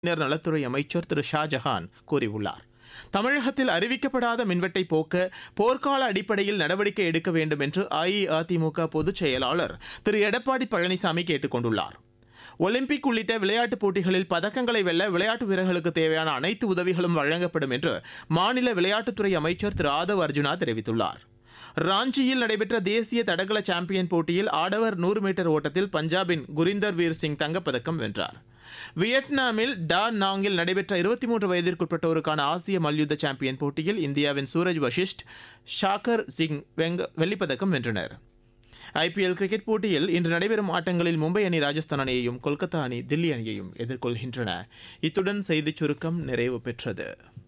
பின்னர் நலத்துறை அமைச்சர் திரு ஷாஜஹான் கூறியுள்ளார் தமிழகத்தில் அறிவிக்கப்படாத மின்வெட்டை போக்க போர்க்கால அடிப்படையில் நடவடிக்கை எடுக்க வேண்டும் என்று அஇஅதிமுக பொதுச் செயலாளர் திரு எடப்பாடி பழனிசாமி கேட்டுக் கொண்டுள்ளார் ஒலிம்பிக் உள்ளிட்ட விளையாட்டுப் போட்டிகளில் பதக்கங்களை வெல்ல விளையாட்டு வீரர்களுக்கு தேவையான அனைத்து உதவிகளும் வழங்கப்படும் என்று மாநில விளையாட்டுத்துறை அமைச்சர் திரு ஆதவ் அர்ஜுனா தெரிவித்துள்ளார் ராஞ்சியில் நடைபெற்ற தேசிய தடகள சாம்பியன் போட்டியில் ஆடவர் நூறு மீட்டர் ஓட்டத்தில் பஞ்சாபின் குரிந்தர் வீர் சிங் தங்கப்பதக்கம் வென்றார் வியட்நாமில் டா நாங்கில் நடைபெற்ற இருபத்தி மூன்று வயதிற்குட்பட்டோருக்கான ஆசிய மல்யுத்த சாம்பியன் போட்டியில் இந்தியாவின் சூரஜ் வஷிஷ்ட் ஷாக்கர் சிங் வெங்க வெள்ளிப்பதக்கம் வென்றனர் ஐபிஎல் கிரிக்கெட் போட்டியில் இன்று நடைபெறும் ஆட்டங்களில் மும்பை அணி ராஜஸ்தான் அணியையும் கொல்கத்தா அணி தில்லி அணியையும் எதிர்கொள்கின்றன இத்துடன் செய்திச் சுருக்கம் நிறைவு பெற்றது